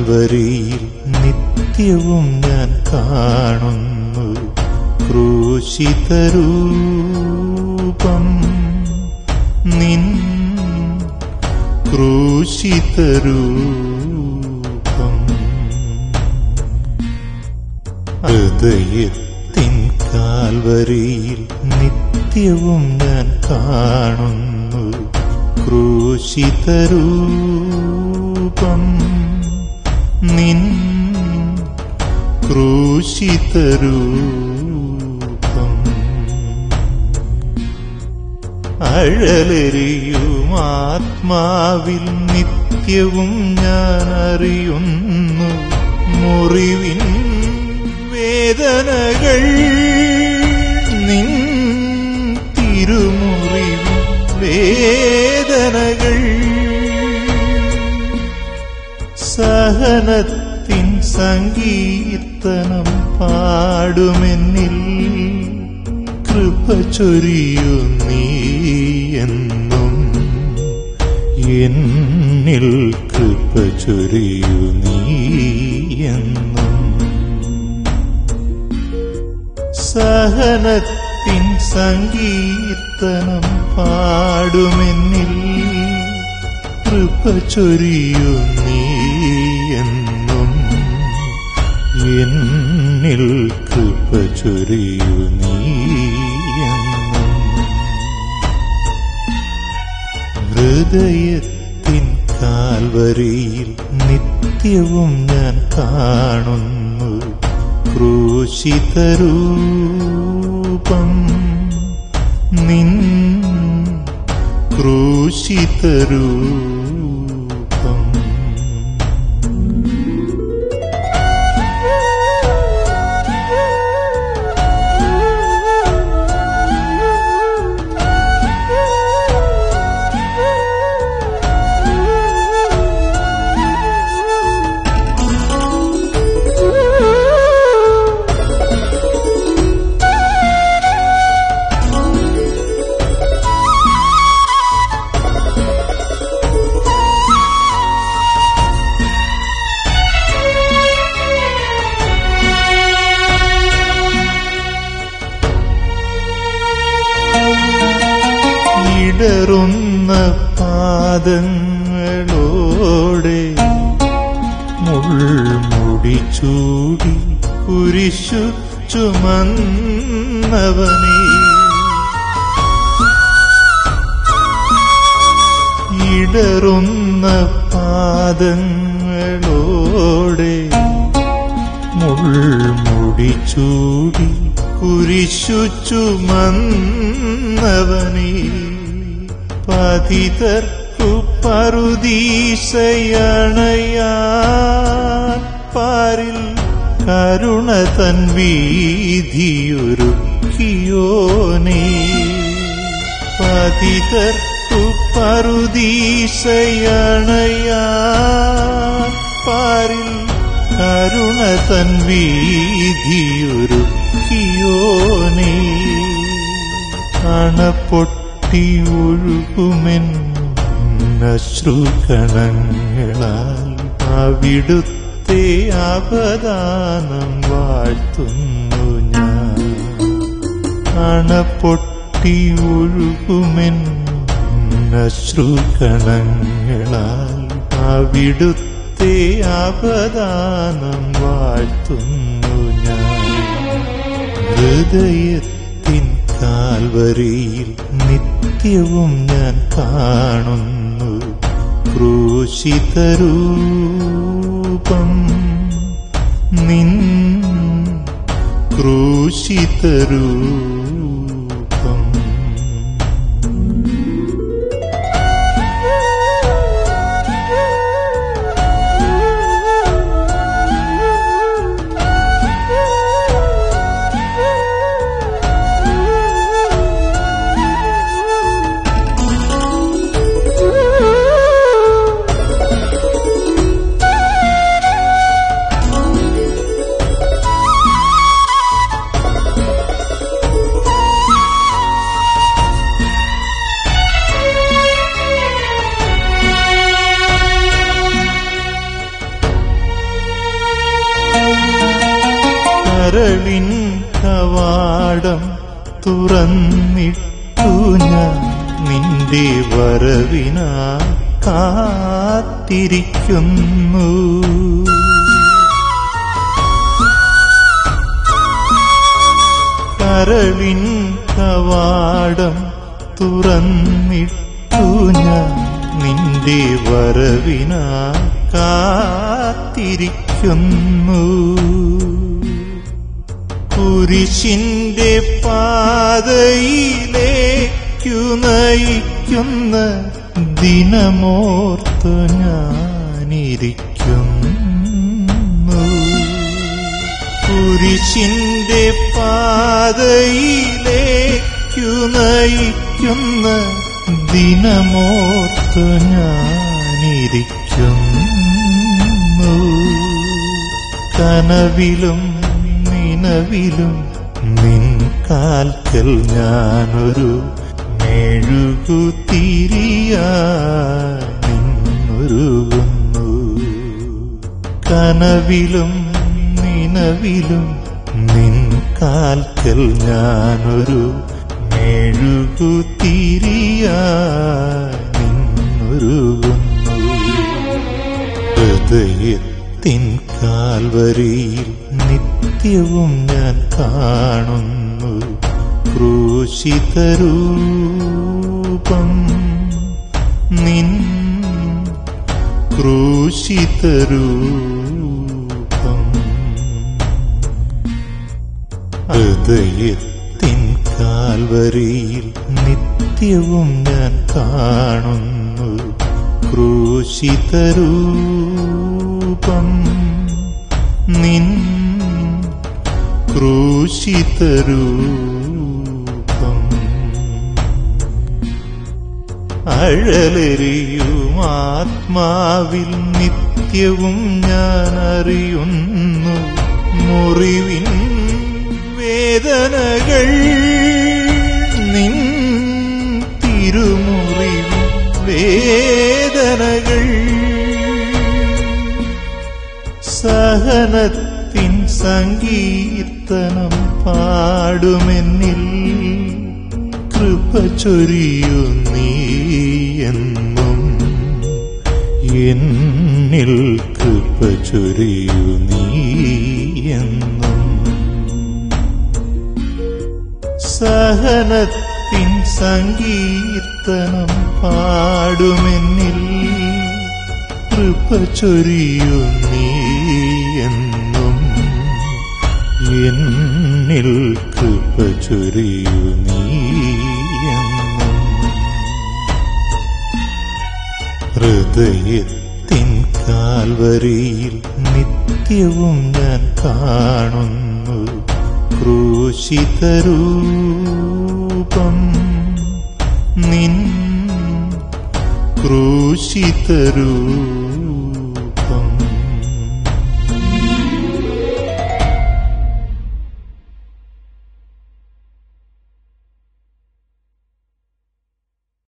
കാൽവരിയിൽ നിത്യവും ഞാൻ കാണുന്നു ക്രൂശിതരൂപം നിൻ ക്രൂശിതരൂപം ഹൃദയത്തിൻ കാൽവരിയിൽ നിത്യവും ഞാൻ കാണുന്നു ക്രൂശിതരൂപം നിൻ ക്രൂശിതരൂപം അഴലെറിയും ആത്മാവിൽ നിത്യവും ഞാൻ അറിയുന്നു മുറിവിൻ വേദനകൾ നിൻ തിരുമുറിവിൻ വേദനകൾ സഹനത്തിൻ സംഗീതനം പാടുമെന്നിൽ കൃപ ചൊരിയു നീ എന്നും എന്നിൽ കൃപ ചൊരിയു നീ എന്നും സഹനത്തിൻ സംഗീതനം പാടുമെന്നിൽ കൃപ ചൊരിയു നീ എന്നും എന്നിൽ കൃപ ചൊരിയു നീ എന്നും ഹൃദയത്തിൻ കാൽവരിയിൽ നിത്യവും ഞാൻ കാണുന്നു ക്രൂശിതരൂപം നിൻ ക്രൂശിതരൂപം ഇടറുന്ന പാദങ്ങളോടെ മുൾമുടി ചൂടി കുരിശു ചുമന്നവനേ ഇടറുന്ന പാദങ്ങളോടെ മുൾമുടി ചൂടി കുരിശു ചുമന്നവനേ പതിതർക്കു പറുദീശയണയാൻ പാരിൽ കരുണ തൻ വീതിയൊരുക്കിയോനേ പതിതർക്കു പറുദീശയണയാൻ പാരിൽ കരുണ തൻ വീതിയൊരുക്കിയോനേ അണപ്പൊട്ടി ഒഴുകുമെൻ അശ്രുകണങ്ങളാൽ അവിടുത്തെ അപദാനം വാഴ്ത്തുന്നു ഞാൻ അണപ്പൊട്ടി ഒഴുകുമെൻ അശ്രുകണങ്ങളാൽ അവിടുത്തെ അപദാനം വാഴ്ത്തുന്നു ഞാൻ ഹൃദയത്തിൻ കാൽവരിയിൽ നിത്യവും ഞാൻ കാണുന്നു ക്രൂശിതരൂപം നിൻ ക്രൂശിതരൂപം Thank കരളിൻ കവാടം തുറന്നിട്ടു ഞാൻ നിന്റെ വരവിനാ കാത്തിരിക്കുന്നു കരളിൻ കവാടം തുറന്നിട്ടു ഞാൻ നിന്റെ വരവിനാ കാത്തിരിക്കുന്നു കുരിശിന്റെ പാതയിലേക്കു നയിക്കുന്ന ദിനമോർത്തു ഞാനിരിക്കുന്നു കുരിശിന്റെ പാതയിലേക്കു നയിക്കുന്ന ദിനമോർത്തു ഞാനിരിക്കുന്നു കനവിലും നിനവിലും നിൻ കാൽക്കൽ ഞാനൊരു മെഴുകുതിരിയായി നിന്നൊരുകുന്നു കനവിലും നിനവിലും നിൻ കാൽക്കൽ ഞാനൊരു മെഴുകുതിരിയായി നിന്നൊരുകുന്നു ഹൃദയത്തിൻ കാൽവരിയിൽ നിത്യവും ഞാൻ കാണുന്നു ക്രൂശിതരൂപം നിൻ ക്രൂശിതരൂപം ഹൃദയത്തിൻ കാൽവരിയിൽ നിത്യവും ഞാൻ കാണുന്നു ക്രൂശിതരൂപം നിൻ ക്രൂശിതരൂപം അഴലെറിയും ആത്മാവിൽ നിത്യവും ഞാൻ അറിയുന്നു മുറിവിൻ വേദനകൾ നിൻ തിരുമുറിവിൻ വേദനകൾ സഹനത്തിൻ സങ്കീർത്തനം പാടുമെന്നിൽ കൃപ ചൊരിയു നീ എന്നും എന്നിൽ കൃപ ചൊരിയു നീ എന്നും സഹനത്തിൻ സങ്കീർത്തനം പാടുമെന്നിൽ കൃപ ചൊരിയു നീ എന്നും എന്നിൽ കൃപ ചൊരിയു നീ എന്നും ഹൃദയത്തിൻ കാൽവരിയിൽ നിത്യവും ഞാൻ കാണുന്നു ക്രൂശിതരൂപം നിൻ ക്രൂശിതരൂപം